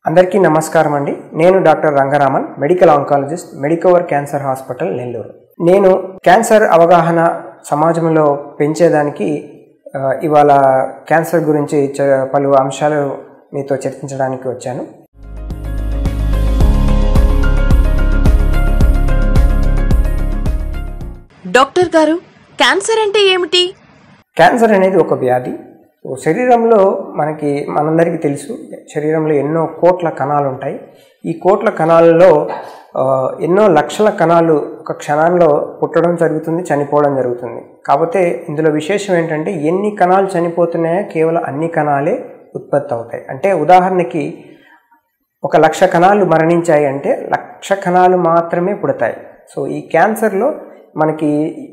అందరికీ నమస్కారం అండి నేను doctor Rangaraman medical oncologist Medicover cancer hospital Nellore నేను క్యాన్సర్ అవగాహన సమాజంలో పెంచేదానికి ఆ, ఇవాళ క్యాన్సర్ గురించి చ- పలు అంశాలు మీతో చర్చించడానికి వచ్చాను డాక్టర్ గారు క్యాన్సర్ అంటే ఏమిటి క్యాన్సర్ అనేది ఒక వ్యాధి సో శరీరంలో మనకి మనందరికీ తెలుసు శరీరంలో ఎన్నో కోట్ల కణాలు ఉంటాయి ఈ కోట్ల కణాలలో ఆ, ఎన్నో లక్షల కణాలు ఒక క్షణంలో పుట్టడం జరుగుతుంది చనిపోవడం జరుగుతుంది కాకపోతే ఇందులో విశేషం ఏంటంటే ఎన్ని కణాలు చనిపోతున్నాయో కేవలం అన్ని కణాలే ఉత్పత్తి అవుతాయి అంటే ఉదాహరణకి ఒక లక్ష కణాలు మరణించాయి అంటే లక్ష కణాలు మాత్రమే పుడతాయి సో ఈ క్యాన్సర్లో మనకి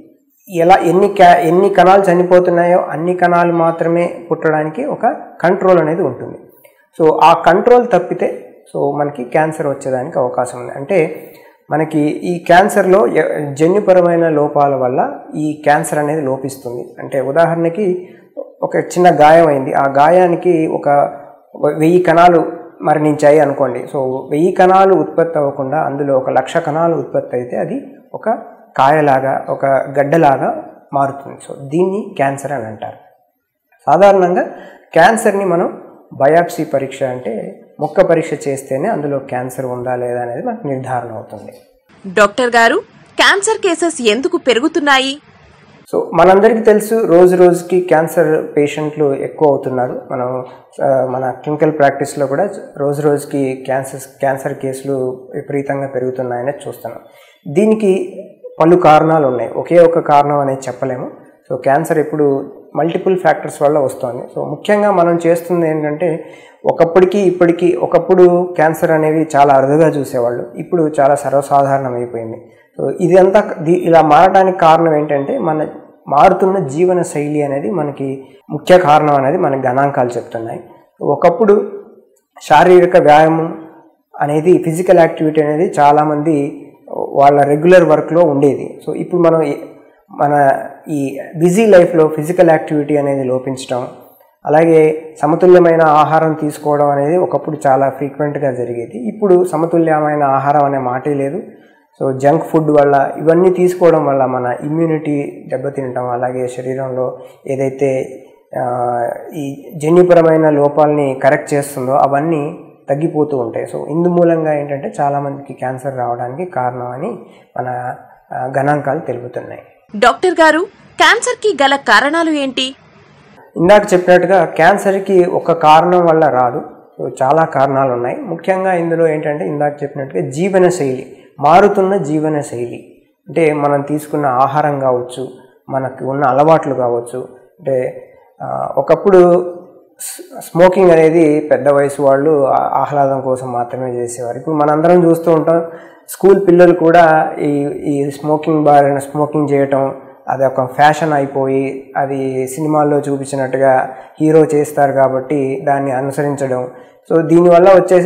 ఎలా ఎన్ని క్యా ఎన్ని కణాలు చనిపోతున్నాయో అన్ని కణాలు మాత్రమే పుట్టడానికి ఒక కంట్రోల్ అనేది ఉంటుంది సో ఆ కంట్రోల్ తప్పితే సో మనకి క్యాన్సర్ వచ్చేదానికి అవకాశం ఉంది అంటే మనకి ఈ క్యాన్సర్లో ఎ- జన్యుపరమైన లోపాల వల్ల ఈ క్యాన్సర్ అనేది లోపిస్తుంది అంటే ఉదాహరణకి ఒక చిన్న గాయం అయింది ఆ గాయానికి ఒక వెయ్యి కణాలు మరణించాయి అనుకోండి సో వెయ్యి కణాలు ఉత్పత్తి అవ్వకుండా అందులో ఒక లక్ష కణాలు ఉత్పత్తి అయితే అది ఒక కాయలాగా ఒక గడ్డలాగా మారుతుంది సో దీన్ని క్యాన్సర్ అని అంటారు సాధారణంగా క్యాన్సర్ని మనం బయాప్సీ పరీక్ష అంటే మొక్క పరీక్ష చేస్తేనే అందులో క్యాన్సర్ ఉందా లేదా అనేది మనకు నిర్ధారణ అవుతుంది డాక్టర్ గారు క్యాన్సర్ కేసెస్ ఎందుకు పెరుగుతున్నాయి సో మనందరికీ తెలుసు రోజు రోజుకి క్యాన్సర్ పేషెంట్లు ఎక్కువ అవుతున్నారు మనం ఆ, మన క్లినికల్ ప్రాక్టీస్లో కూడా రోజు రోజుకి క్యాన్సర్ క్యాన్సర్ కేసులు విపరీతంగా పెరుగుతున్నాయని చూస్తున్నాం దీనికి పలు కారణాలు ఉన్నాయి ఒకే ఒక కారణం అనేది చెప్పలేము సో క్యాన్సర్ ఇప్పుడు మల్టిపుల్ ఫ్యాక్టర్స్ వల్ల వస్తుంది సో ముఖ్యంగా మనం చేస్తుంది ఏంటంటే ఒకప్పటికి ఇప్పటికి ఒకప్పుడు క్యాన్సర్ అనేవి చాలా అరుదుగా చూసేవాళ్ళు ఇప్పుడు చాలా సర్వసాధారణం అయిపోయింది సో ఇది అంతా ది- ఇలా మారడానికి కారణం ఏంటంటే మన మారుతున్న జీవన శైలి అనేది మనకి ముఖ్య కారణం అనేది మన గణాంకాలు చెప్తున్నాయి ఒకప్పుడు శారీరక వ్యాయామం అనేది ఫిజికల్ యాక్టివిటీ అనేది చాలామంది వాళ్ళ రెగ్యులర్ వర్క్లో ఉండేది సో ఇప్పుడు మనం ఈ- మన ఈ బిజీ లైఫ్లో ఫిజికల్ యాక్టివిటీ అనేది లోపించడం అలాగే సమతుల్యమైన ఆహారం తీసుకోవడం అనేది ఒకప్పుడు చాలా ఫ్రీక్వెంట్గా జరిగేది ఇప్పుడు సమతుల్యమైన ఆహారం అనే మాటే లేదు సో జంక్ ఫుడ్ వల్ల ఇవన్నీ తీసుకోవడం వల్ల మన ఇమ్యూనిటీ దెబ్బతినటం అలాగే శరీరంలో ఏదైతే ఆ, ఈ జన్యుపరమైన లోపాలని కరెక్ట్ చేస్తుందో అవన్నీ తగ్గిపోతూ ఉంటాయి సో ఇందు మూలంగా ఏంటంటే చాలామందికి క్యాన్సర్ రావడానికి కారణం అని మన ఆ, గణాంకాలు తెలుపుతున్నాయి డాక్టర్ గారు క్యాన్సర్ కి గల కారణాలు ఏంటి ఇందాక చెప్పినట్టుగా క్యాన్సర్కి ఒక కారణం వల్ల రాదు సో చాలా కారణాలు ఉన్నాయి ముఖ్యంగా ఇందులో ఏంటంటే ఇందాక చెప్పినట్టుగా జీవన శైలి మారుతున్న జీవన శైలి అంటే మనం తీసుకున్న ఆహారం కావచ్చు మనకు ఉన్న అలవాట్లు కావచ్చు అంటే ఆ, ఒకప్పుడు స్- స్మోకింగ్ అనేది పెద్ద వయసు వాళ్ళు ఆ- ఆహ్లాదం కోసం మాత్రమే చేసేవారు ఇప్పుడు మనందరం చూస్తూ ఉంటాం స్కూల్ పిల్లలు కూడా ఈ ఈ స్మోకింగ్ బారిన స్మోకింగ్ చేయటం అది ఒక ఫ్యాషన్ అయిపోయి అది సినిమాల్లో చూపించినట్టుగా హీరో చేస్తారు కాబట్టి దాన్ని అనుసరించడం సో దీనివల్ల వచ్చే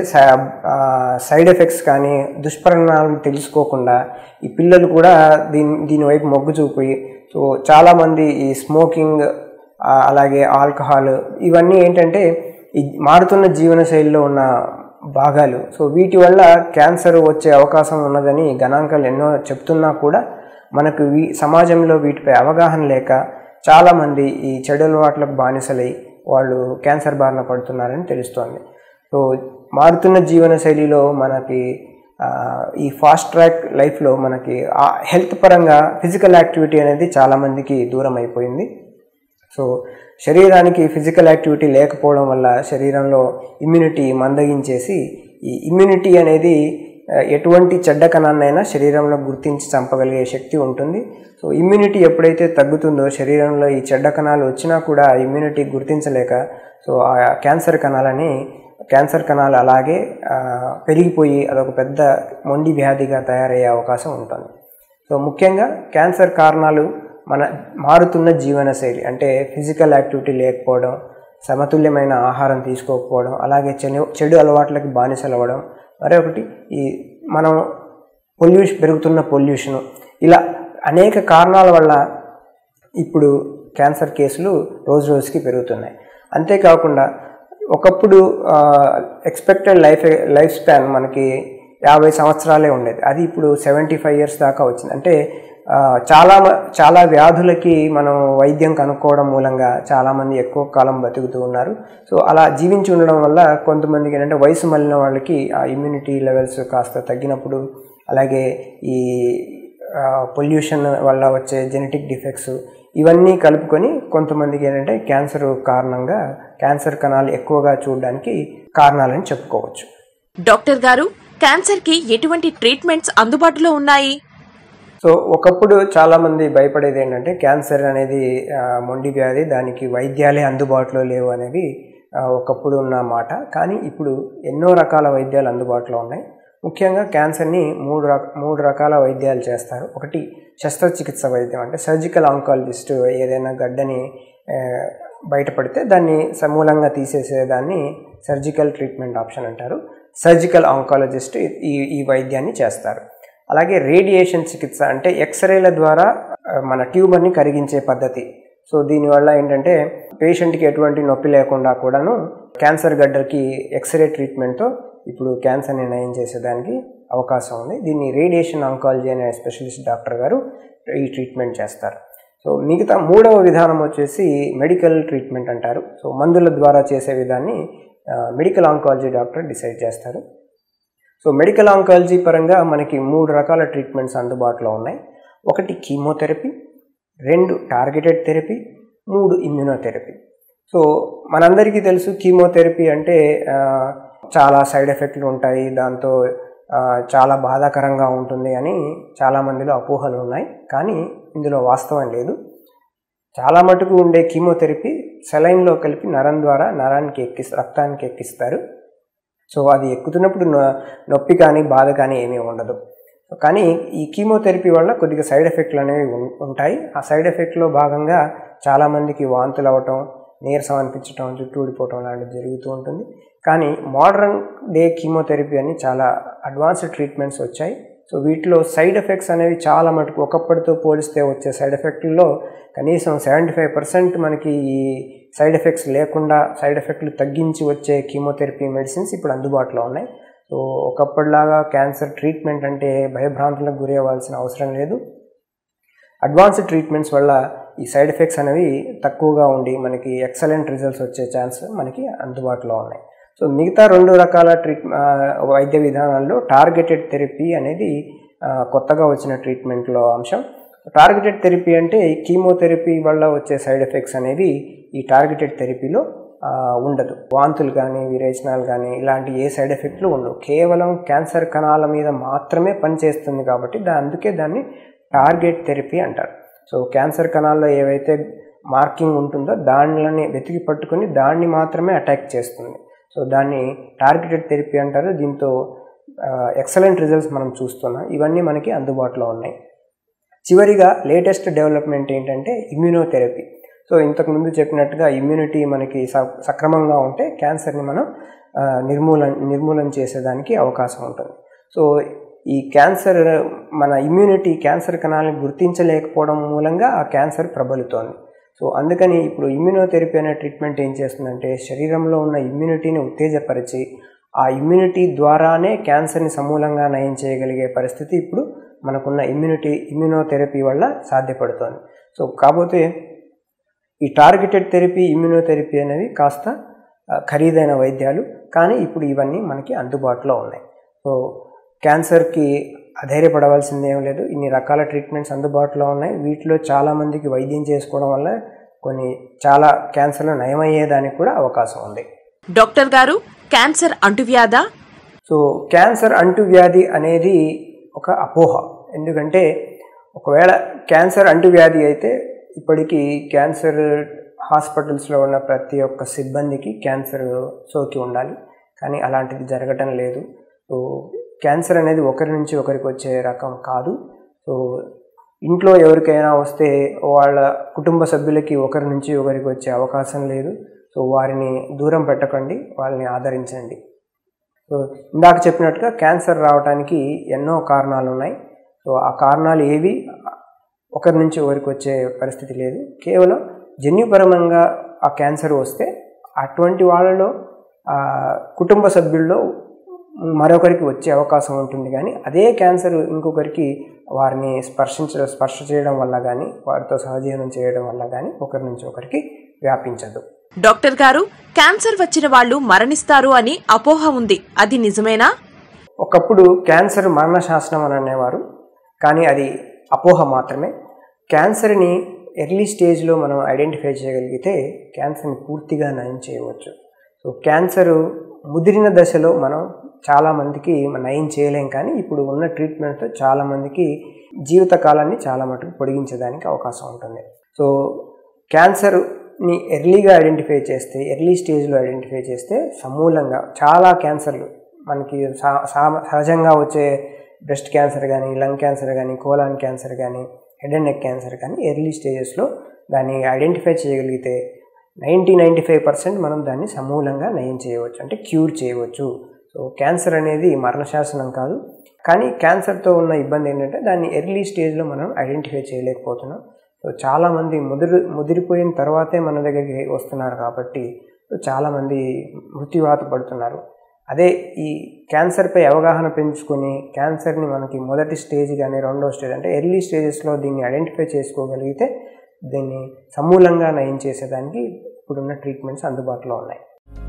సైడ్ ఎఫెక్ట్స్ కానీ దుష్పరిణామాలు తెలుసుకోకుండా ఈ పిల్లలు కూడా దీని దీనివైపు మొగ్గు చూపి సో చాలామంది ఈ స్మోకింగ్ ఆ, అలాగే ఆల్కహాల్ ఇవన్నీ ఏంటంటే ఈ మారుతున్న జీవన శైలిలో ఉన్న భాగాలు సో వీటి వల్ల క్యాన్సర్ వచ్చే అవకాశం ఉన్నదని గణాంకాలు ఎన్నో చెప్తున్నా కూడా మనకు వీ సమాజంలో వీటిపై అవగాహన లేక చాలామంది ఈ చెడు అలవాట్లకు బానిసలై వాళ్ళు క్యాన్సర్ బారిన పడుతున్నారని తెలుస్తోంది సో మారుతున్న జీవన శైలిలో మనకి ఆ, ఈ ఫాస్ట్ ట్రాక్ లైఫ్లో మనకి హెల్త్ పరంగా ఫిజికల్ యాక్టివిటీ అనేది చాలామందికి దూరం అయిపోయింది సో శరీరానికి ఫిజికల్ యాక్టివిటీ లేకపోవడం వల్ల శరీరంలో ఇమ్యూనిటీ మందగించేసి ఈ ఇమ్యూనిటీ అనేది ఆ, ఎటువంటి చెడ్డ కణాన్నైనా శరీరంలో గుర్తించి చంపగలిగే శక్తి ఉంటుంది సో ఇమ్యూనిటీ ఎప్పుడైతే తగ్గుతుందో శరీరంలో ఈ చెడ్డ కణాలు వచ్చినా కూడా ఆ ఇమ్యూనిటీ గుర్తించలేక సో ఆ క్యాన్సర్ కణాలని క్యాన్సర్ కణాలు అలాగే ఆ, పెరిగిపోయి అదొక పెద్ద మొండి వ్యాధిగా తయారయ్యే అవకాశం ఉంటుంది సో ముఖ్యంగా క్యాన్సర్ కారణాలు మన మారుతున్న జీవన శైలి అంటే ఫిజికల్ యాక్టివిటీ లేకపోవడం సమతుల్యమైన ఆహారం తీసుకోకపోవడం అలాగే చెడు చెడు అలవాట్లకి బానిసలు అవ్వడం మరొకటి ఈ మనం పొల్యూషన్ పెరుగుతున్న పొల్యూషను ఇలా అనేక కారణాల వల్ల ఇప్పుడు క్యాన్సర్ కేసులు రోజు రోజుకి పెరుగుతున్నాయి అంతేకాకుండా ఒకప్పుడు ఎక్స్పెక్టెడ్ లైఫ్ లైఫ్ స్పాన్ మనకి యాభై సంవత్సరాలే ఉండేది అది ఇప్పుడు సెవెంటీ ఫైవ్ ఇయర్స్ దాకా వచ్చింది అంటే ఆ, చాలా మ- చాలా వ్యాధులకి మనం వైద్యం కనుక్కోవడం మూలంగా చాలామంది ఎక్కువ కాలం బతుకుతూ ఉన్నారు సో అలా జీవించి ఉండడం వల్ల కొంతమందికి ఏంటంటే వయసు మళ్ళిన వాళ్ళకి ఆ ఇమ్యూనిటీ లెవెల్స్ కాస్త తగ్గినప్పుడు అలాగే ఈ పొల్యూషన్ వల్ల వచ్చే జెనెటిక్ డిఫెక్ట్స్ ఇవన్నీ కలుపుకొని కొంతమందికి ఏంటంటే క్యాన్సర్ కారణంగా క్యాన్సర్ కణాలు ఎక్కువగా చూడడానికి కారణాలని చెప్పుకోవచ్చు డాక్టర్ గారు క్యాన్సర్ కి ఎటువంటి ట్రీట్మెంట్స్ అందుబాటులో ఉన్నాయి సో ఒకప్పుడు చాలామంది భయపడేది ఏంటంటే క్యాన్సర్ అనేది ఆ, మొండి వ్యాధి దానికి వైద్యాలే అందుబాటులో లేవు అనేది ఆ, ఒకప్పుడు ఉన్న మాట కానీ ఇప్పుడు ఎన్నో రకాల వైద్యాలు అందుబాటులో ఉన్నాయి ముఖ్యంగా క్యాన్సర్ని మూడు రక మూడు రకాల వైద్యాలు చేస్తారు ఒకటి శస్త్రచికిత్స వైద్యం అంటే సర్జికల్ ఆంకాలజిస్ట్ ఏదైనా గడ్డని ఆ, బయటపడితే దాన్ని సమూలంగా తీసేసే దాన్ని సర్జికల్ ట్రీట్మెంట్ ఆప్షన్ అంటారు సర్జికల్ ఆంకాలజిస్ట్ ఈ ఈ వైద్యాన్ని చేస్తారు అలాగే రేడియేషన్ చికిత్స అంటే ఎక్స్రేల ద్వారా ఆ, మన ట్యూమర్ని కరిగించే పద్ధతి సో దీనివల్ల ఏంటంటే పేషెంట్కి ఎటువంటి నొప్పి లేకుండా కూడాను క్యాన్సర్ గడ్డకి ఎక్స్రే ట్రీట్మెంట్తో ఇప్పుడు క్యాన్సర్ని నయం చేసేదానికి అవకాశం ఉంది దీన్ని రేడియేషన్ ఆంకాలజీ అనే స్పెషలిస్ట్ డాక్టర్ గారు ఈ ట్రీట్మెంట్ చేస్తారు సో మిగతా మూడవ విధానం వచ్చేసి మెడికల్ ట్రీట్మెంట్ అంటారు సో మందుల ద్వారా చేసే విధాన్ని మెడికల్ ఆంకాలజీ డాక్టర్ డిసైడ్ చేస్తారు సో మెడికల్ ఆంకాలజీ పరంగా మనకి మూడు రకాల ట్రీట్మెంట్స్ అందుబాటులో ఉన్నాయి ఒకటి కీమోథెరపీ రెండు టార్గెటెడ్ థెరపీ మూడు ఇమ్యూనోథెరపీ సో మనందరికీ తెలుసు కీమోథెరపీ అంటే ఆ, చాలా సైడ్ ఎఫెక్ట్లు ఉంటాయి దాంతో ఆ, చాలా బాధాకరంగా ఉంటుంది అని చాలామందిలో అపోహలు ఉన్నాయి కానీ ఇందులో వాస్తవం లేదు చాలా మటుకు ఉండే కీమోథెరపీ సెలైన్లో కలిపి నరం ద్వారా నరానికి ఎక్కిస్ రక్తానికి ఎక్కిస్తారు సో అది ఎక్కుతున్నప్పుడు నొ- నొప్పి కానీ బాధ కానీ ఏమీ ఉండదు కానీ ఈ కీమోథెరపీ వల్ల కొద్దిగా సైడ్ ఎఫెక్ట్లు అనేవి ఉం- ఉంటాయి ఆ సైడ్ ఎఫెక్ట్లో భాగంగా చాలామందికి వాంతులు అవటం నీరసం అనిపించడం జుట్టు ఊడిపోవటం లాంటివి జరుగుతూ ఉంటుంది కానీ మోడర్న్ డే కీమోథెరపీ అని చాలా అడ్వాన్స్డ్ ట్రీట్మెంట్స్ వచ్చాయి సో వీటిలో సైడ్ ఎఫెక్ట్స్ అనేవి చాలా మటుకు ఒకప్పటితో పోలిస్తే వచ్చే సైడ్ ఎఫెక్ట్లో కనీసం సెవెంటీ ఫైవ్ పర్సెంట్ మనకి ఈ సైడ్ ఎఫెక్ట్స్ లేకుండా సైడ్ ఎఫెక్ట్లు తగ్గించి వచ్చే కీమోథెరపీ మెడిసిన్స్ ఇప్పుడు అందుబాటులో ఉన్నాయి సో ఒకప్పటిలాగా క్యాన్సర్ ట్రీట్మెంట్ అంటే భయభ్రాంతులకు గురి అవ్వాల్సిన అవసరం లేదు అడ్వాన్స్డ్ ట్రీట్మెంట్స్ వల్ల ఈ సైడ్ ఎఫెక్ట్స్ అనేవి తక్కువగా ఉండి మనకి ఎక్సలెంట్ రిజల్ట్స్ వచ్చే ఛాన్స్ మనకి అందుబాటులో ఉన్నాయి సో మిగతా రెండు రకాల ట్రీట్ ఆ, వైద్య విధానాల్లో టార్గెటెడ్ థెరపీ అనేది ఆ, కొత్తగా వచ్చిన ట్రీట్మెంట్లో అంశం టార్గెటెడ్ థెరపీ అంటే ఈ కీమోథెరపీ వల్ల వచ్చే సైడ్ ఎఫెక్ట్స్ అనేవి ఈ టార్గెటెడ్ థెరపీలో ఆ, ఉండదు వాంతులు కానీ విరేచనాలు కానీ ఇలాంటి ఏ సైడ్ ఎఫెక్ట్లు ఉండవు కేవలం క్యాన్సర్ కణాల మీద మాత్రమే పనిచేస్తుంది కాబట్టి దా అందుకే దాన్ని టార్గెట్ థెరపీ అంటారు సో క్యాన్సర్ కణాల్లో ఏవైతే మార్కింగ్ ఉంటుందో దానిని వెతికి పట్టుకొని దాన్ని మాత్రమే అటాక్ చేస్తుంది సో దాన్ని టార్గెటెడ్ థెరపీ అంటారు దీంతో ఎక్సలెంట్ రిజల్ట్స్ మనం చూస్తున్నాం ఇవన్నీ మనకి అందుబాటులో ఉన్నాయి చివరిగా లేటెస్ట్ డెవలప్మెంట్ ఏంటంటే ఇమ్యూనోథెరపీ సో ఇంతకు ముందు చెప్పినట్టుగా ఇమ్యూనిటీ మనకి స- సక్రమంగా ఉంటే క్యాన్సర్ని మనం ఆ, నిర్మూలన నిర్మూలన చేసేదానికి అవకాశం ఉంటుంది సో ఈ క్యాన్సర్ మన ఇమ్యూనిటీ క్యాన్సర్ కణాలను గుర్తించలేకపోవడం మూలంగా ఆ క్యాన్సర్ ప్రబలుతోంది సో అందుకని ఇప్పుడు ఇమ్యూనోథెరపీ అనే ట్రీట్మెంట్ ఏం చేస్తుందంటే శరీరంలో ఉన్న ఇమ్యూనిటీని ఉత్తేజపరిచి ఆ ఇమ్యూనిటీ ద్వారానే క్యాన్సర్ని సమూలంగా నయం చేయగలిగే పరిస్థితి ఇప్పుడు మనకున్న ఇమ్యూనిటీ ఇమ్యూనోథెరపీ వల్ల సాధ్యపడుతోంది సో కాకపోతే ఈ టార్గెటెడ్ థెరపీ ఇమ్యూనోథెరపీ అనేవి కాస్త ఆ, ఖరీదైన వైద్యాలు కానీ ఇప్పుడు ఇవన్నీ మనకి అందుబాటులో ఉన్నాయి సో క్యాన్సర్కి అధైర్యపడవలసింది ఏం లేదు ఇన్ని రకాల ట్రీట్మెంట్స్ అందుబాటులో ఉన్నాయి వీటిలో చాలామందికి వైద్యం చేసుకోవడం వల్ల కొన్ని చాలా క్యాన్సర్లు నయమయ్యేదానికి కూడా అవకాశం ఉంది డాక్టర్ గారు క్యాన్సర్ అంటువ్యాధా సో క్యాన్సర్ అంటువ్యాధి అనేది ఒక అపోహ ఎందుకంటే ఒకవేళ క్యాన్సర్ అంటువ్యాధి అయితే ఇప్పటికీ క్యాన్సర్ హాస్పిటల్స్లో ఉన్న ప్రతి ఒక్క సిబ్బందికి క్యాన్సర్ సోకి ఉండాలి కానీ అలాంటిది జరగటం లేదు సో క్యాన్సర్ అనేది ఒకరి నుంచి ఒకరికి వచ్చే రకం కాదు సో ఇంట్లో ఎవరికైనా వస్తే వాళ్ళ కుటుంబ సభ్యులకి ఒకరి నుంచి ఒకరికి వచ్చే అవకాశం లేదు సో వారిని దూరం పెట్టకండి వాళ్ళని ఆదరించండి సో ఇందాక చెప్పినట్టుగా క్యాన్సర్ రావడానికి ఎన్నో కారణాలు ఉన్నాయి సో ఆ కారణాలు ఏవి ఒకరి నుంచి ఒకరికి వచ్చే పరిస్థితి లేదు కేవలం జన్యుపరమంగా ఆ క్యాన్సర్ వస్తే అటువంటి వాళ్ళలో ఆ, కుటుంబ సభ్యుల్లో మరొకరికి వచ్చే అవకాశం ఉంటుంది కానీ అదే క్యాన్సర్ ఇంకొకరికి వారిని స్పర్శించ స్పర్శ చేయడం వల్ల కానీ వారితో సహజీవనం చేయడం వల్ల కానీ ఒకరి నుంచి ఒకరికి వ్యాపించదు డాక్టర్ గారు క్యాన్సర్ వచ్చిన వాళ్ళు మరణిస్తారు అని అపోహ ఉంది అది నిజమేనా ఒకప్పుడు క్యాన్సర్ మరణ శాసనం అని అనేవారు కానీ అది అపోహ మాత్రమే క్యాన్సర్ని ఎర్లీ స్టేజ్లో మనం ఐడెంటిఫై చేయగలిగితే క్యాన్సర్ని పూర్తిగా నయం చేయవచ్చు సో క్యాన్సర్ ముదిరిన దశలో మనం చాలామందికి నయం చేయలేం కానీ ఇప్పుడు ఉన్న ట్రీట్మెంట్తో చాలామందికి జీవిత కాలాన్ని చాలా మటుకు పొడిగించడానికి అవకాశం ఉంటుంది సో క్యాన్సర్ని ఎర్లీగా ఐడెంటిఫై చేస్తే ఎర్లీ స్టేజ్లో ఐడెంటిఫై చేస్తే సమూలంగా చాలా క్యాన్సర్లు మనకి సా- సా- సహజంగా వచ్చే బ్రెస్ట్ క్యాన్సర్ కానీ లంగ్ క్యాన్సర్ కానీ కోలాన్ క్యాన్సర్ కానీ హెడ్ అండ్ నెక్ క్యాన్సర్ కానీ ఎర్లీ స్టేజెస్లో దాన్ని ఐడెంటిఫై చేయగలిగితే నైంటీ నైంటీ ఫైవ్ పర్సెంట్ మనం దాన్ని సమూలంగా నయం చేయవచ్చు అంటే క్యూర్ చేయవచ్చు సో క్యాన్సర్ అనేది మరణశాసనం కాదు కానీ క్యాన్సర్తో ఉన్న ఇబ్బంది ఏంటంటే దాన్ని ఎర్లీ స్టేజ్లో మనం ఐడెంటిఫై చేయలేకపోతున్నాం సో చాలామంది ముదిరి ముదిరిపోయిన తర్వాతే మన దగ్గరికి వస్తున్నారు కాబట్టి సో చాలామంది మృత్యువాత పడుతున్నారు అదే ఈ క్యాన్సర్పై అవగాహన పెంచుకొని క్యాన్సర్ని మనకి మొదటి స్టేజ్ కానీ రెండో స్టేజ్ అంటే ఎర్లీ స్టేజెస్లో దీన్ని ఐడెంటిఫై చేసుకోగలిగితే దీన్ని సమూలంగా నయం చేసేదానికి ఇప్పుడున్న ట్రీట్మెంట్స్ అందుబాటులో ఉన్నాయి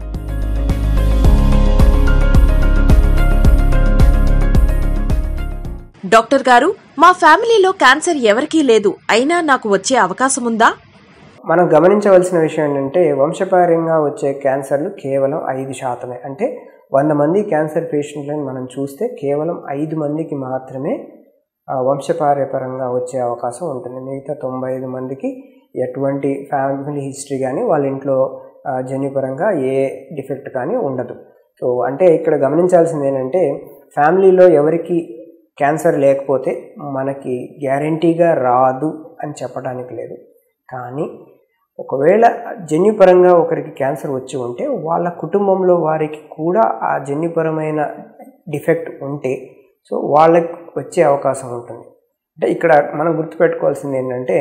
డాక్టర్ గారు మా ఫ్యామిలీలో క్యాన్సర్ ఎవరికీ లేదు అయినా నాకు వచ్చే అవకాశం ఉందా మనం గమనించవలసిన విషయం ఏంటంటే వంశపార్యంగా వచ్చే క్యాన్సర్లు కేవలం ఐదు శాతమే అంటే వంద మంది క్యాన్సర్ పేషెంట్లను మనం చూస్తే కేవలం ఐదు మందికి మాత్రమే ఆ, వంశపార్యపరంగా వచ్చే అవకాశం ఉంటుంది మిగతా తొంభై ఐదు మందికి ఎటువంటి ఫ్యామిలీ హిస్టరీ కానీ వాళ్ళ ఇంట్లో ఆ, జన్యుపరంగా ఏ డిఫెక్ట్ కానీ ఉండదు సో అంటే ఇక్కడ గమనించాల్సింది ఏంటంటే ఫ్యామిలీలో ఎవరికి క్యాన్సర్ లేకపోతే మనకి గ్యారంటీగా రాదు అని చెప్పడానికి లేదు కానీ ఒకవేళ జన్యుపరంగా ఒకరికి క్యాన్సర్ వచ్చి ఉంటే వాళ్ళ కుటుంబంలో వారికి కూడా ఆ జన్యుపరమైన డిఫెక్ట్ ఉంటే సో వాళ్ళకి వచ్చే అవకాశం ఉంటుంది అంటే ఇక్కడ మనం గుర్తుపెట్టుకోవాల్సింది ఏంటంటే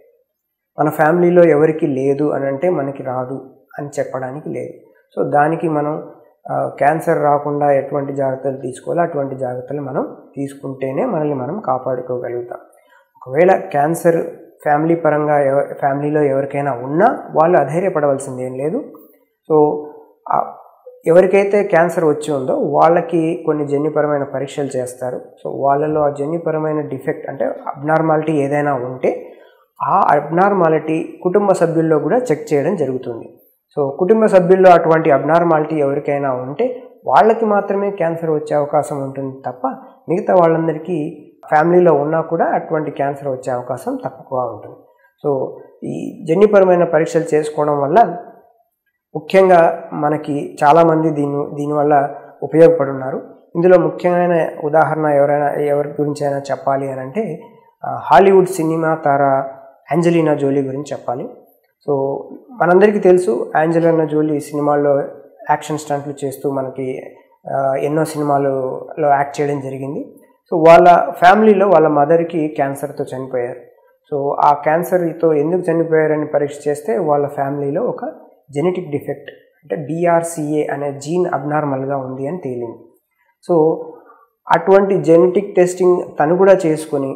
మన ఫ్యామిలీలో ఎవరికి లేదు అని అంటే మనకి రాదు అని చెప్పడానికి లేదు సో దానికి మనం ఆ, క్యాన్సర్ రాకుండా ఎటువంటి జాగ్రత్తలు తీసుకోవాలో అటువంటి జాగ్రత్తలు మనం తీసుకుంటేనే మనల్ని మనం కాపాడుకోగలుగుతాం ఒకవేళ క్యాన్సర్ ఫ్యామిలీ పరంగా ఎవ ఫ్యామిలీలో ఎవరికైనా ఉన్నా వాళ్ళు అధైర్యపడవలసింది ఏం లేదు సో ఆ ఎవరికైతే క్యాన్సర్ వచ్చి ఉందో వాళ్ళకి కొన్ని జన్యుపరమైన పరీక్షలు చేస్తారు సో వాళ్ళలో ఆ జన్యుపరమైన డిఫెక్ట్ అంటే అబ్నార్మాలిటీ ఏదైనా ఉంటే ఆ అబ్నార్మాలిటీ కుటుంబ సభ్యుల్లో కూడా చెక్ చేయడం జరుగుతుంది సో కుటుంబ సభ్యుల్లో అటువంటి అబ్నార్మాలిటీ ఎవరికైనా ఉంటే వాళ్ళకి మాత్రమే క్యాన్సర్ వచ్చే అవకాశం ఉంటుంది తప్ప మిగతా వాళ్ళందరికీ ఫ్యామిలీలో ఉన్నా కూడా అటువంటి క్యాన్సర్ వచ్చే అవకాశం తక్కువ ఉంటుంది సో ఈ జన్యుపరమైన పరీక్షలు చేసుకోవడం వల్ల ముఖ్యంగా మనకి చాలామంది దీని దీనివల్ల ఉపయోగపడున్నారు ఇందులో ముఖ్యమైన ఉదాహరణ ఎవరైనా ఎవరి గురించి అయినా చెప్పాలి అని అంటే ఆ, హాలీవుడ్ సినిమా తార యాంజలీనా జోలీ గురించి చెప్పాలి సో మనందరికీ తెలుసు యాంజలీనా జోలీ సినిమాల్లో యాక్షన్ స్టంట్లు చేస్తూ మనకి ఆ, ఎన్నో సినిమాలలో యాక్ట్ చేయడం జరిగింది సో వాళ్ళ ఫ్యామిలీలో వాళ్ళ మదర్కి క్యాన్సర్తో చనిపోయారు సో ఆ క్యాన్సర్తో ఎందుకు చనిపోయారని పరీక్ష చేస్తే వాళ్ళ ఫ్యామిలీలో ఒక జెనెటిక్ డిఫెక్ట్ అంటే బీఆర్సీఏ అనే జీన్ అబ్నార్మల్గా ఉంది అని తేలింది సో అటువంటి జెనెటిక్ టెస్టింగ్ తను కూడా చేసుకొని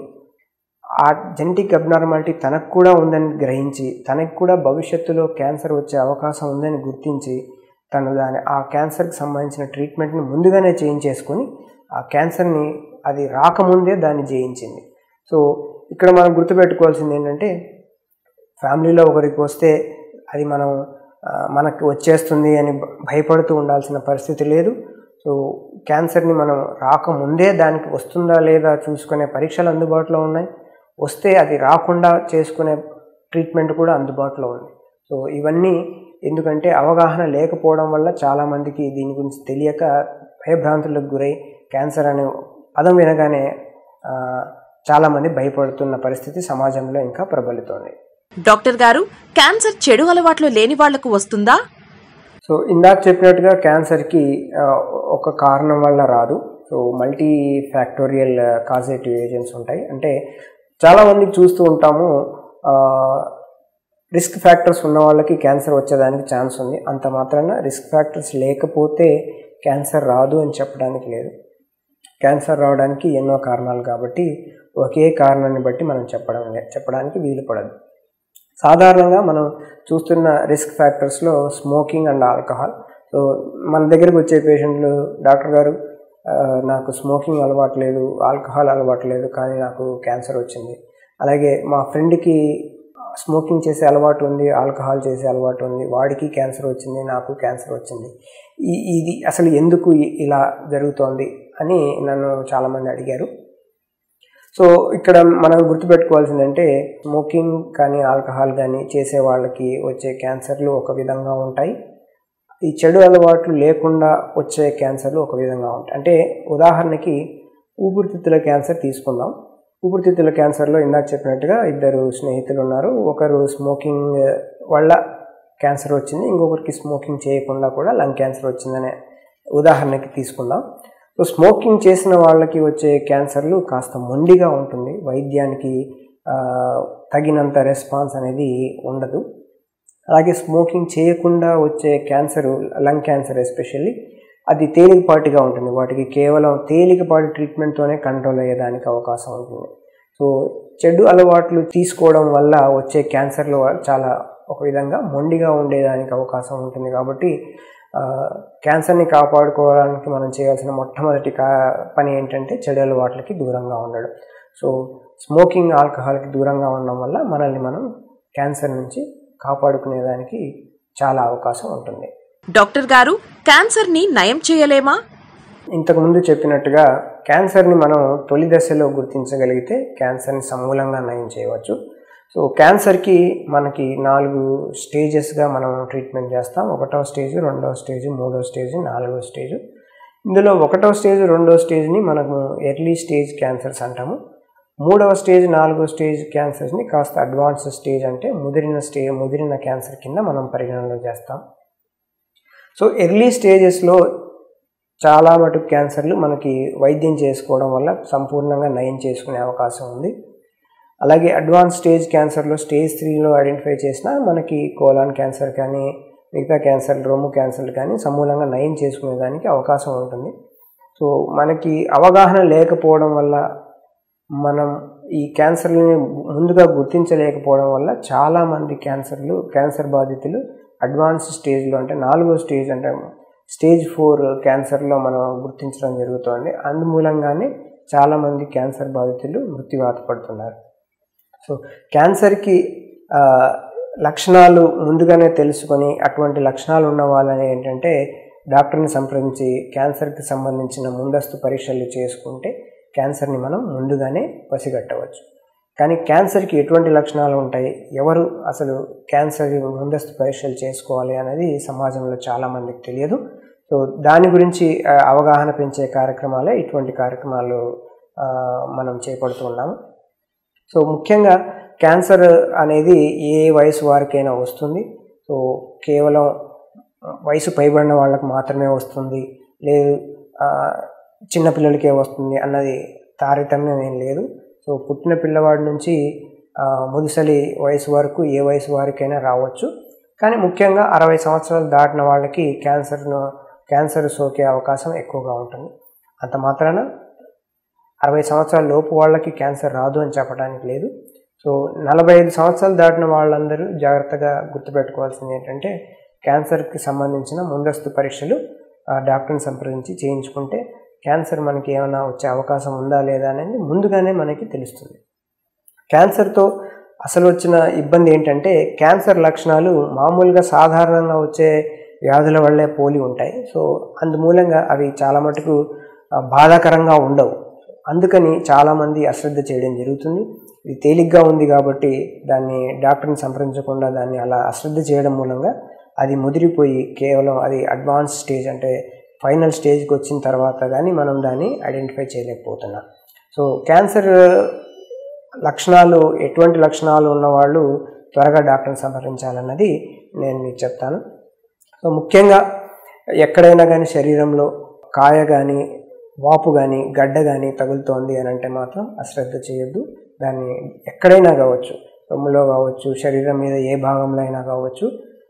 ఆ జెనెటిక్ అబ్నార్మాలిటీ తనకు కూడా ఉందని గ్రహించి తనకు కూడా భవిష్యత్తులో క్యాన్సర్ వచ్చే అవకాశం ఉందని గుర్తించి తను దాని ఆ క్యాన్సర్కి సంబంధించిన ట్రీట్మెంట్ని ముందుగానే చేయించేసుకొని ఆ క్యాన్సర్ని అది రాకముందే దాన్ని జయించింది సో ఇక్కడ మనం గుర్తుపెట్టుకోవాల్సింది ఏంటంటే ఫ్యామిలీలో ఒకరికి వస్తే అది మనం ఆ, మనకి వచ్చేస్తుంది అని భ- భయపడుతూ ఉండాల్సిన పరిస్థితి లేదు సో క్యాన్సర్ని మనం రాకముందే దానికి వస్తుందా లేదా చూసుకునే పరీక్షలు అందుబాటులో ఉన్నాయి వస్తే అది రాకుండా చేసుకునే ట్రీట్మెంట్ కూడా అందుబాటులో ఉంది సో ఇవన్నీ ఎందుకంటే అవగాహన లేకపోవడం వల్ల చాలామందికి దీని గురించి తెలియక భయభ్రాంతులకు గురై క్యాన్సర్ అనే పదం వినగానే ఆ, చాలామంది భయపడుతున్న పరిస్థితి సమాజంలో ఇంకా ప్రబలుతోంది డాక్టర్ గారు క్యాన్సర్ చెడు అలవాట్లు లేని వాళ్లకు వస్తుందా సో ఇందాక చెప్పినట్టుగా క్యాన్సర్కి ఆ, ఒక కారణం వల్ల రాదు so multifactorial causative agents ఉంటాయి అంటే చాలామంది చూస్తూ ఉంటాము ఆ, రిస్క్ ఫ్యాక్టర్స్ ఉన్న వాళ్ళకి క్యాన్సర్ వచ్చేదానికి ఛాన్స్ ఉంది అంత మాత్రాన రిస్క్ ఫ్యాక్టర్స్ లేకపోతే క్యాన్సర్ రాదు అని చెప్పడానికి లేదు క్యాన్సర్ రావడానికి ఎన్నో కారణాలు కాబట్టి ఒకే కారణాన్ని బట్టి మనం చెప్పడం లే- చెప్పడానికి వీలు పడదు సాధారణంగా మనం చూస్తున్న రిస్క్ ఫ్యాక్టర్స్లో స్మోకింగ్ అండ్ ఆల్కహాల్ సో మన దగ్గరికి వచ్చే పేషెంట్లు డాక్టర్ గారు ఆ, నాకు స్మోకింగ్ అలవాటు లేదు ఆల్కహాల్ అలవాటు లేదు కానీ నాకు క్యాన్సర్ వచ్చింది అలాగే మా ఫ్రెండ్కి స్మోకింగ్ చేసే అలవాటు ఉంది ఆల్కహాల్ చేసే అలవాటు ఉంది వాడికి క్యాన్సర్ వచ్చింది నాకు క్యాన్సర్ వచ్చింది ఈ ఇది అసలు ఎందుకు ఇ- ఇలా జరుగుతోంది అని నన్ను చాలామంది అడిగారు సో ఇక్కడ మనం గుర్తుపెట్టుకోవాల్సిందంటే స్మోకింగ్ కానీ ఆల్కహాల్ కానీ చేసే వాళ్ళకి వచ్చే క్యాన్సర్లు ఒక విధంగా ఉంటాయి ఈ చెడు అలవాట్లు లేకుండా వచ్చే క్యాన్సర్లు ఒక విధంగా ఉంటాయి అంటే ఉదాహరణకి ఊపిరితిత్తుల క్యాన్సర్ తీసుకుందాం ఊపిరితిత్తుల క్యాన్సర్లో ఇందాక చెప్పినట్టుగా ఇద్దరు స్నేహితులు ఉన్నారు ఒకరు స్మోకింగ్ వల్ల క్యాన్సర్ వచ్చింది ఇంకొకరికి స్మోకింగ్ చేయకుండా కూడా లంగ్ క్యాన్సర్ వచ్చిందనే ఉదాహరణకి తీసుకుందాం సో స్మోకింగ్ చేసిన వాళ్ళకి వచ్చే క్యాన్సర్లు కాస్త మొండిగా ఉంటుంది వైద్యానికి ఆ, తగినంత రెస్పాన్స్ అనేది ఉండదు అలాగే స్మోకింగ్ చేయకుండా వచ్చే క్యాన్సర్ లంగ్ క్యాన్సర్ ఎస్పెషల్లీ అది తేలికపాటిగా ఉంటుంది వాటికి కేవలం తేలికపాటి ట్రీట్మెంట్తోనే కంట్రోల్ అయ్యేదానికి అవకాశం ఉంటుంది సో చెడు అలవాట్లు తీసుకోవడం వల్ల వచ్చే క్యాన్సర్లు చాలా ఒక విధంగా మొండిగా ఉండేదానికి అవకాశం ఉంటుంది కాబట్టి ఆ, క్యాన్సర్ని కాపాడుకోవడానికి మనం చేయాల్సిన మొట్టమొదటి కా పని ఏంటంటే చెడు అలవాట్లకి దూరంగా ఉండడం సో స్మోకింగ్ ఆల్కహాల్కి దూరంగా ఉండడం వల్ల మనల్ని మనం క్యాన్సర్ నుంచి కాపాడుకునేదానికి చాలా అవకాశం ఉంటుంది డాక్టర్ గారు క్యాన్సర్ని నయం చేయలేమా ఇంతకుముందు చెప్పినట్టుగా క్యాన్సర్ని మనం తొలి దశలో గుర్తించగలిగితే క్యాన్సర్ని సమూలంగా నయం చేయవచ్చు సో క్యాన్సర్కి మనకి నాలుగు స్టేజెస్గా మనం ట్రీట్మెంట్ చేస్తాం ఒకటో స్టేజ్ రెండవ స్టేజ్ మూడో స్టేజ్ నాలుగో స్టేజ్ ఇందులో ఒకటో స్టేజ్ రెండో స్టేజ్ని మనము ఎర్లీ స్టేజ్ క్యాన్సర్స్ అంటాము మూడవ స్టేజ్ నాలుగో స్టేజ్ క్యాన్సర్స్ని కాస్త అడ్వాన్స్ స్టేజ్ అంటే ముదిరిన స్టే ముదిరిన క్యాన్సర్ కింద మనం పరిగణనలో చేస్తాం సో ఎర్లీ స్టేజెస్లో చాలా మటుకు క్యాన్సర్లు మనకి వైద్యం చేసుకోవడం వల్ల సంపూర్ణంగా నయం చేసుకునే అవకాశం ఉంది అలాగే అడ్వాన్స్ స్టేజ్ క్యాన్సర్లో స్టేజ్ త్రీలో ఐడెంటిఫై చేసినా మనకి కోలాన్ క్యాన్సర్ కానీ మిగతా క్యాన్సర్ రొమ్ము క్యాన్సర్లు కానీ సమూలంగా నయం చేసుకునేదానికి అవకాశం ఉంటుంది సో మనకి అవగాహన లేకపోవడం వల్ల మనం ఈ క్యాన్సర్లని ముందుగా గుర్తించలేకపోవడం వల్ల చాలామంది క్యాన్సర్లు క్యాన్సర్ బాధితులు అడ్వాన్స్ స్టేజ్లో అంటే నాలుగో స్టేజ్ అంటే స్టేజ్ ఫోర్ క్యాన్సర్లో మనం గుర్తించడం జరుగుతోంది అందుమూలంగానే చాలామంది క్యాన్సర్ బాధితులు మృత్యువాత పడుతున్నారు సో క్యాన్సర్కి ఆ, లక్షణాలు ముందుగానే తెలుసుకొని అటువంటి లక్షణాలు ఉన్న వాళ్ళని ఏంటంటే డాక్టర్ని సంప్రదించి క్యాన్సర్కి సంబంధించిన ముందస్తు పరీక్షలు చేసుకుంటే క్యాన్సర్ని మనం ముందుగానే పసిగట్టవచ్చు కానీ క్యాన్సర్కి ఎటువంటి లక్షణాలు ఉంటాయి ఎవరు అసలు క్యాన్సర్ ముందస్తు పరీక్షలు చేసుకోవాలి అనేది సమాజంలో చాలామందికి తెలియదు సో దాని గురించి ఆ, అవగాహన పెంచే కార్యక్రమాలే ఇటువంటి కార్యక్రమాలు ఆ, మనం చేపడుతున్నాము సో ముఖ్యంగా క్యాన్సర్ అనేది ఏ వయసు వారికైనా వస్తుంది సో కేవలం వయసు పైబడిన వాళ్ళకి మాత్రమే వస్తుంది లేదు ఆ, చిన్నపిల్లలకే వస్తుంది అన్నది తారతమ్యం ఏం లేదు సో పుట్టిన పిల్లవాడి నుంచి ఆ, ముదుసలి వయసు వరకు ఏ వయసు వారికైనా రావచ్చు కానీ ముఖ్యంగా అరవై సంవత్సరాలు దాటిన వాళ్ళకి క్యాన్సర్ను క్యాన్సర్ సోకే అవకాశం ఎక్కువగా ఉంటుంది అంత మాత్రాన అరవై సంవత్సరాల లోపు వాళ్ళకి క్యాన్సర్ రాదు అని చెప్పడానికి లేదు సో నలభై ఐదు సంవత్సరాలు దాటిన వాళ్ళందరూ జాగ్రత్తగా గుర్తుపెట్టుకోవాల్సింది ఏంటంటే క్యాన్సర్కి సంబంధించిన ముందస్తు పరీక్షలు ఆ డాక్టర్ని సంప్రదించి చేయించుకుంటే క్యాన్సర్ మనకి ఏమైనా వచ్చే అవకాశం ఉందా లేదా అనేది ముందుగానే మనకి తెలుస్తుంది క్యాన్సర్తో అసలు వచ్చిన ఇబ్బంది ఏంటంటే క్యాన్సర్ లక్షణాలు మామూలుగా సాధారణంగా వచ్చే వ్యాధుల వల్లే పోలి ఉంటాయి సో అందుమూలంగా అవి చాలా మటుకు ఆ, బాధాకరంగా ఉండవు అందుకని చాలామంది అశ్రద్ధ చేయడం జరుగుతుంది ఇది తేలిగ్గా ఉంది కాబట్టి దాన్ని డాక్టర్ని సంప్రదించకుండా దాన్ని అలా అశ్రద్ధ చేయడం మూలంగా అది ముదిరిపోయి కేవలం అది అడ్వాన్స్ స్టేజ్ అంటే ఫైనల్ స్టేజ్కి వచ్చిన తర్వాత కానీ మనం దాన్ని ఐడెంటిఫై చేయలేకపోతున్నాం సో క్యాన్సర్ లక్షణాలు ఎటువంటి లక్షణాలు ఉన్నవాళ్ళు త్వరగా డాక్టర్ని సంప్రదించాలన్నది నేను మీకు చెప్తాను సో ముఖ్యంగా ఎక్కడైనా కానీ శరీరంలో కాయ కానీ వాపు కానీ గడ్డ కానీ తగులుతోంది అని అంటే మాత్రం అశ్రద్ధ చేయొద్దు దాన్ని ఎక్కడైనా కావచ్చు రొమ్ములో కావచ్చు శరీరం మీద ఏ భాగంలో అయినా కావచ్చు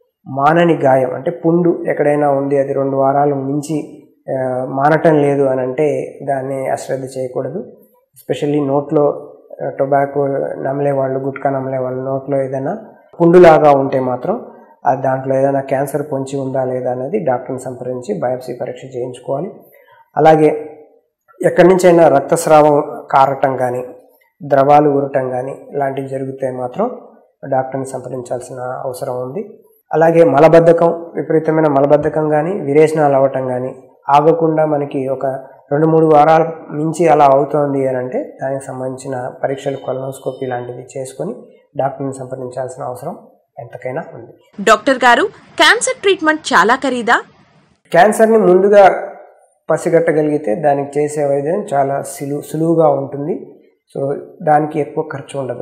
మానని గాయం అంటే పుండు ఎక్కడైనా ఉంది అది రెండు వారాలు మించి ఆ, మానటం లేదు అని అంటే దాన్ని అశ్రద్ధ చేయకూడదు ఎస్పెషల్లీ నోట్లో టొబాకో నమలే వాళ్ళు గుట్కా నమలే వాళ్ళు నోట్లో ఏదైనా పుండులాగా ఉంటే మాత్రం ఆ దాంట్లో ఏదైనా క్యాన్సర్ పొంచి ఉందా లేదా అనేది డాక్టర్ని సంప్రదించి బయాప్సీ పరీక్ష చేయించుకోవాలి అలాగే ఎక్కడి నుంచైనా రక్తస్రావం కారటం కానీ ద్రవాలు ఊరటం కానీ ఇలాంటివి జరిగితే మాత్రం డాక్టర్ని సంప్రదించాల్సిన అవసరం ఉంది అలాగే మలబద్ధకం విపరీతమైన మలబద్ధకం కానీ విరేచనాలు అవ్వటం కానీ ఆగకుండా మనకి ఒక రెండు మూడు వారాల మించి అలా అవుతోంది అని అంటే దానికి సంబంధించిన పరీక్షలు కొలనోస్కోపీ లాంటివి చేసుకొని డాక్టర్ని సంప్రదించాల్సిన అవసరం ఎంతకైనా ఉంది డాక్టర్ గారు క్యాన్సర్ ట్రీట్మెంట్ చాలా ఖరీదా క్యాన్సర్ని ముందుగా పసిగట్టగలిగితే దానికి చేసే వైద్యం చాలా సులువు సులువుగా ఉంటుంది సో దానికి ఎక్కువ ఖర్చు ఉండదు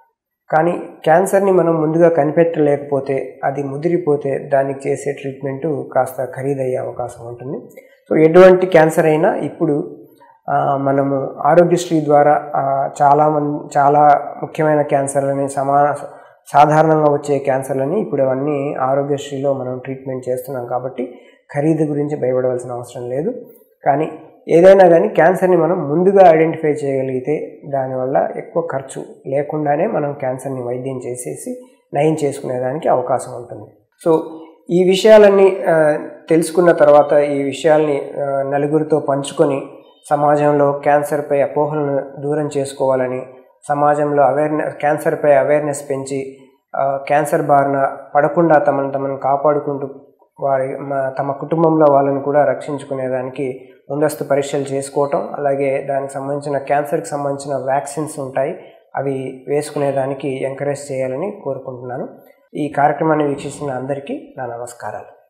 కానీ క్యాన్సర్ని మనం ముందుగా కనిపెట్టలేకపోతే అది ముదిరిపోతే దానికి చేసే ట్రీట్మెంటు కాస్త ఖరీదయ్యే అవకాశం ఉంటుంది సో ఎటువంటి క్యాన్సర్ అయినా ఇప్పుడు ఆ, మనము ఆరోగ్యశ్రీ ద్వారా ఆ, చాలా మంది చాలా ముఖ్యమైన క్యాన్సర్లని సమాన సాధారణంగా వచ్చే క్యాన్సర్లని ఇప్పుడు అవన్నీ ఆరోగ్యశ్రీలో మనం ట్రీట్మెంట్ చేస్తున్నాం కాబట్టి ఖరీదు గురించి భయపడవలసిన అవసరం లేదు కానీ ఏదైనా కానీ క్యాన్సర్ని మనం ముందుగా ఐడెంటిఫై చేయగలిగితే దానివల్ల ఎక్కువ ఖర్చు లేకుండానే మనం క్యాన్సర్ని వైద్యం చేసేసి నయం చేసుకునేదానికి అవకాశం ఉంటుంది సో ఈ విషయాలన్నీ ఆ, తెలుసుకున్న తర్వాత ఈ విషయాల్ని ఆ, నలుగురితో పంచుకొని సమాజంలో క్యాన్సర్పై అపోహలను దూరం చేసుకోవాలని సమాజంలో అవేర్నెస్ క్యాన్సర్పై అవేర్నెస్ పెంచి ఆ, క్యాన్సర్ బారిన పడకుండా తమను తమను కాపాడుకుంటూ వారి మా- తమ కుటుంబంలో వాళ్ళని కూడా రక్షించుకునేదానికి ముందస్తు పరీక్షలు చేసుకోవటం అలాగే దానికి సంబంధించిన క్యాన్సర్కి సంబంధించిన వ్యాక్సిన్స్ ఉంటాయి అవి వేసుకునేదానికి ఎంకరేజ్ చేయాలని కోరుకుంటున్నాను ఈ కార్యక్రమాన్ని వీక్షిస్తున్న అందరికీ నా నమస్కారాలు